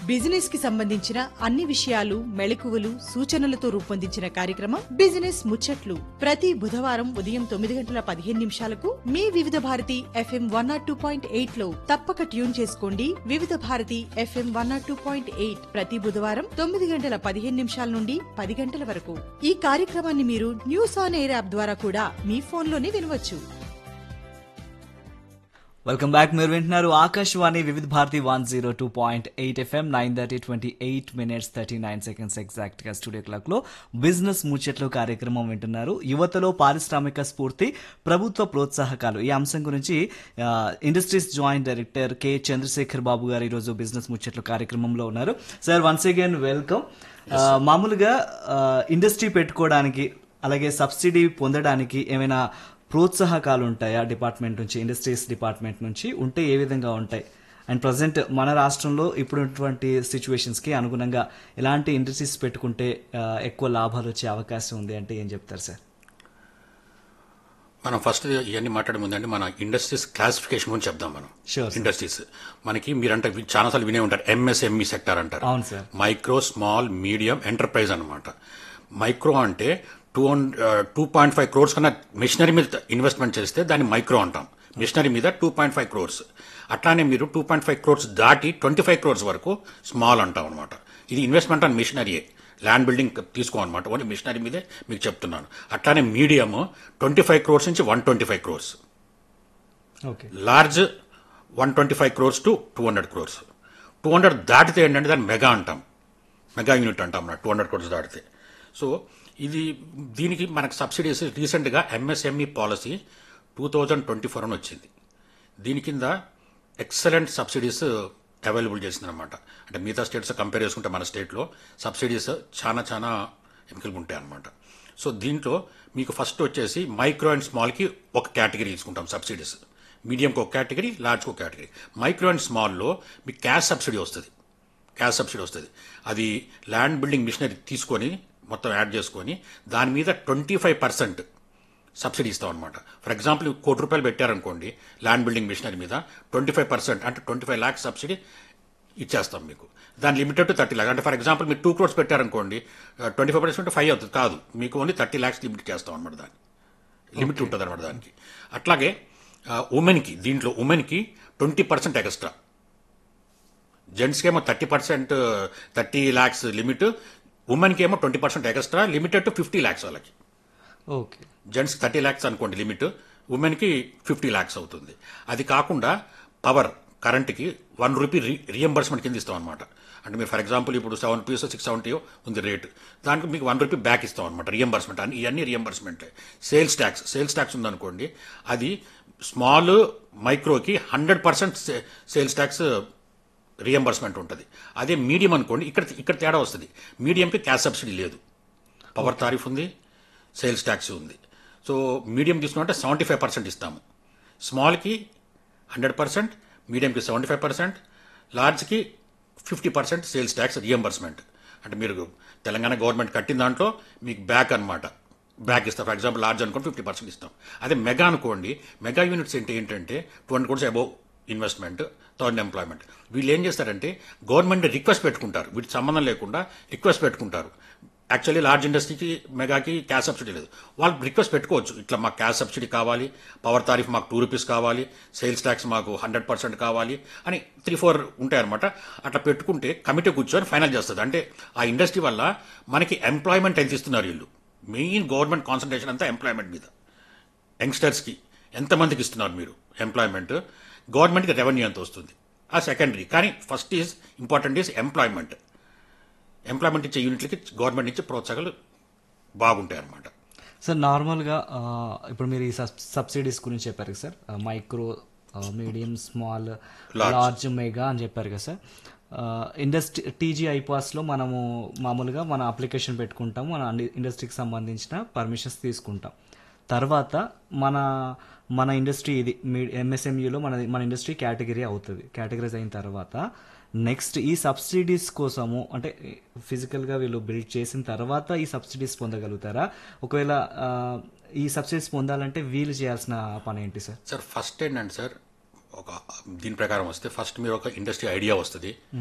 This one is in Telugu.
బిజినెస్ కి సంబంధించిన అన్ని విషయాలు మెళకువలు సూచనలతో రూపొందించిన కార్యక్రమం బిజినెస్ ముచ్చట్లు ప్రతి బుధవారం ఉదయం తొమ్మిది గంటల పదిహేను నిమిషాలకు మీ Vividh Bharati FM one not two point eight లో తప్పక ట్యూన్ చేసుకోండి Vividh Bharati FM one not two point eight ప్రతి బుధవారం తొమ్మిది గంటల పదిహేను నిమిషాల నుండి పది గంటల వరకు ఈ కార్యక్రమాన్ని మీరు న్యూస్ ఆన్ ఎయిర్ యాప్ ద్వారా కూడా మీ ఫోన్లోనే వినవచ్చు వెల్కమ్ బ్యాక్ మీరు వింటున్నారు Akashvani Vividh Bharati one zero two point eight FM nine thirty twenty eight minutes thirty nine seconds exact గా స్టూడియో క్లాక్ లో బిజినెస్ ముచ్చట్లు కార్యక్రమం వింటున్నారు యువతలో పారిశ్రామిక స్ఫూర్తి ప్రభుత్వ ప్రోత్సాహకాలు ఈ అంశం గురించి ఆ, industries joint director K Chandrashekar Babu గారు ఈరోజు బిజినెస్ ముచ్చట్లు కార్యక్రమంలో ఉన్నారు సార్ వన్స్ అగైన్ వెల్కమ్ ఆ, మామూలుగా ఆ, ఇండస్ట్రీ పెట్టుకోవడానికి అలాగే సబ్సిడీ పొందడానికి ఏమైనా ప్రోత్సాహకాలు ఉంటాయా డిపార్ట్మెంట్ నుంచి ఇండస్ట్రీస్ డిపార్ట్మెంట్ నుంచి ఉంటే ఏ విధంగా ఉంటాయి అండ్ ప్రజెంట్ మన రాష్ట్రంలో ఇప్పుడున్నటువంటి సిచ్యువేషన్స్ కి అనుగుణంగా ఎలాంటి ఇండస్ట్రీస్ పెట్టుకుంటే ఆ, ఎక్కువ లాభాలు వచ్చే అవకాశం ఉంది అంటే ఏం చెప్తారు సార్ మనం ఫస్ట్ ఇవన్నీ మాట్లాడే ముందండి మన ఇండస్ట్రీస్ క్లాసిఫికేషన్ గురించి చెప్దాం మనం Sure, sir. ఇండస్ట్రీస్ మనకి మీరంటే చాలాసార్లు వినే ఉంటారు ఎంఎస్ఎంఈ సెక్టర్ అంటారు అవును sir micro small medium enterprise అన్నమాట మైక్రో అంటే two two point five crores కన్నా మిషనరీ మీద ఇన్వెస్ట్మెంట్ చేస్తే దాన్ని మైక్రో అంటాం మిషనరీ మీద టూ పాయింట్ ఫైవ్ క్రోర్స్ అట్లానే మీరు టూ పాయింట్ ఫైవ్ క్రోర్స్ దాటి ట్వంటీ ఫైవ్ క్రోర్స్ వరకు స్మాల్ అంటాం అనమాట ఇది ఇన్వెస్ట్మెంట్ ఆన్ మిషనరీయే ల్యాండ్ బిల్డింగ్ తీసుకోమన్నమాట ఓన్లీ మిషనరీ మీదే మీకు చెప్తున్నాను అట్లానే మీడియం ట్వంటీ ఫైవ్ క్రోర్స్ నుంచి one twenty five crores okay large one twenty five crores to two hundred crores two hundred దాటితే ఏంటంటే దాన్ని మెగా అంటాం మెగా యూనిట్ అంటాం టూ హండ్రెడ్ క్రోర్స్ దాటితే సో ఇది దీనికి మనకు సబ్సిడీస్ రీసెంట్గా MSME policy two thousand twenty four అని వచ్చింది దీని కింద ఎక్సలెంట్ సబ్సిడీస్ అవైలబుల్ చేసిందనమాట అంటే మిగతా స్టేట్స్ కంపేర్ చేసుకుంటే మన స్టేట్లో సబ్సిడీస్ చాలా చాలా ఎంపికలు ఉంటాయి అనమాట సో దీంట్లో మీకు ఫస్ట్ వచ్చేసి మైక్రో అండ్ స్మాల్కి ఒక కేటగిరీ తీసుకుంటాం సబ్సిడీస్ మీడియంకి ఒక కేటగిరీ లార్జ్కి ఒక కేటగిరీ మైక్రో అండ్ స్మాల్లో మీకు క్యాష్ సబ్సిడీ వస్తుంది క్యాష్ సబ్సిడీ వస్తుంది అది ల్యాండ్ బిల్డింగ్ మిషనరీ తీసుకొని మొత్తం యాడ్ చేసుకొని దాని మీద ట్వంటీ ఫైవ్ పర్సెంట్ సబ్సిడీ ఇస్తాం అనమాట ఫర్ ఎగ్జాంపుల్ కోటి రూపాయలు పెట్టారనుకోండి ల్యాండ్ బిల్డింగ్ మిషనరీ మీద ట్వంటీ ఫైవ్ పర్సెంట్ అంటే ట్వంటీ ఫైవ్ ల్యాక్స్ సబ్సిడీ ఇచ్చేస్తాం మీకు దాని లిమిటెడ్ టు థర్టీ ల్యాక్ అంటే ఫర్ ఎగ్జాంపుల్ మీరు టూ క్రోర్స్ పెట్టారనుకోండి ట్వంటీ ఫైవ్ పర్సెంట్ ఫైవ్ అవుతుంది కాదు మీకు ఓన్లీ థర్టీ ల్యాక్స్ లిమిట్ చేస్తాం అనమాట దాన్ని లిమిట్ ఉంటుంది అనమాట దానికి అట్లాగే ఉమెన్కి దీంట్లో ఉమెన్కి ట్వంటీ పర్సెంట్ ఎక్స్ట్రా జెంట్స్కి ఏమో thirty percent thirty lakhs limit ఉమెన్కి ఏమో twenty percent extra limited to fifty lakhs వాళ్ళకి ఓకే జెంట్స్ థర్టీ ల్యాక్స్ అనుకోండి లిమిట్ ఉమెన్కి ఫిఫ్టీ ల్యాక్స్ అవుతుంది అది కాకుండా పవర్ కరెంట్కి వన్ రూపీ రీ రియంబర్స్మెంట్ కింద ఇస్తాం అనమాట అంటే మీరు ఫర్ ఎగ్జాంపుల్ ఇప్పుడు సెవెన్ రూపీస్ సిక్స్ సెవెంటీ ఉంది రేట్ దానికి మీకు వన్ రూపీ బ్యాక్ ఇస్తాం అనమాట రియంబర్స్మెంట్ అని ఇవన్నీ reimbursement sales tax sales tax ఉందనుకోండి అది స్మాల్ మైక్రోకి hundred percent sales tax reimbursement ఉంటుంది అదే మీడియం అనుకోండి ఇక్కడ ఇక్కడ తేడా వస్తుంది మీడియంకి క్యాష్ సబ్సిడీ లేదు పవర్ తారీఫ్ ఉంది సేల్స్ ట్యాక్స్ ఉంది సో మీడియం తీసుకుంటే సెవెంటీ ఫైవ్ పర్సెంట్ ఇస్తాము స్మాల్కి హండ్రెడ్ పర్సెంట్ మీడియంకి సెవెంటీ ఫైవ్ పర్సెంట్ లార్జ్కి fifty percent sales tax reimbursement అంటే మీరు తెలంగాణ గవర్నమెంట్ కట్టిన దాంట్లో మీకు బ్యాక్ అన్నమాట బ్యాక్ ఇస్తాం ఫర్ ఎగ్జాంపుల్ లార్జ్ అనుకోండి ఫిఫ్టీ పర్సెంట్ ఇస్తాం అదే మెగా అనుకోండి మెగా యూనిట్స్ ఏంటి ఏంటంటే two hundred crores above investment third employment వీళ్ళు ఏం చేస్తారంటే గవర్నమెంట్ రిక్వెస్ట్ పెట్టుకుంటారు వీటికి సంబంధం లేకుండా రిక్వెస్ట్ పెట్టుకుంటారు యాక్చువల్లీ లార్జ్ ఇండస్ట్రీకి మెగాకి క్యాష్ సబ్సిడీ లేదు వాళ్ళు రిక్వెస్ట్ పెట్టుకోవచ్చు ఇట్లా మాకు క్యాష్ సబ్సిడీ కావాలి పవర్ తారీఫ్ మాకు టూ రూపీస్ కావాలి సేల్స్ ట్యాక్స్ మాకు హండ్రెడ్ పర్సెంట్ కావాలి అని త్రీ ఫోర్ ఉంటాయన్నమాట అట్లా పెట్టుకుంటే కమిటీ కూర్చొని ఫైనల్ చేస్తుంది అంటే ఆ ఇండస్ట్రీ వల్ల మనకి ఎంప్లాయ్మెంట్ ఎంత ఇస్తున్నారు వీళ్ళు మెయిన్ గవర్నమెంట్ కాన్సన్ట్రేషన్ అంతా ఎంప్లాయ్మెంట్ మీద యంగ్స్టర్స్కి ఎంతమందికి ఇస్తున్నారు మీరు ఎంప్లాయ్మెంట్ గవర్నమెంట్కి రెవెన్యూ ఎంత వస్తుంది ఆ సెకండరీ కానీ first is important is employment employment ఇచ్చే యూనిట్లకి గవర్నమెంట్ నుంచి ప్రోత్సాహాలు బాగుంటాయి అన్నమాట సార్ నార్మల్గా ఆ, ఇప్పుడు మీరు ఈ సబ్- సబ్సిడీస్ గురించి చెప్పారు కదా సార్ ఆ, మైక్రో ఆ, మీడియం స్మాల్ లార్జ్ మెగా అని చెప్పారు కదా సార్ ఆ, ఇండస్ట్రీ టీజీ ఐపాస్లో మనము మామూలుగా మన అప్లికేషన్ పెట్టుకుంటాము మన అండి- ఇండస్ట్రీకి సంబంధించిన పర్మిషన్స్ తీసుకుంటాం తర్వాత మన మన ఇండస్ట్రీ ఇది మీ ఎంఎస్ఎంఈలో మన మన ఇండస్ట్రీ కేటగిరీ అవుతుంది కేటగిరైజ్ అయిన తర్వాత నెక్స్ట్ ఈ సబ్సిడీస్ కోసము అంటే ఫిజికల్గా వీళ్ళు బిల్డ్ చేసిన తర్వాత ఈ సబ్సిడీస్ పొందగలుగుతారా ఒకవేళ ఆ, ఈ సబ్సిడీస్ పొందాలంటే వీళ్ళు చేయాల్సిన పని ఏంటి సార్ సార్ ఫస్ట్ ఏంటంటే సార్ ఒక దీని ప్రకారం వస్తే ఫస్ట్ మీరు ఒక ఇండస్ట్రీ ఐడియా వస్తుంది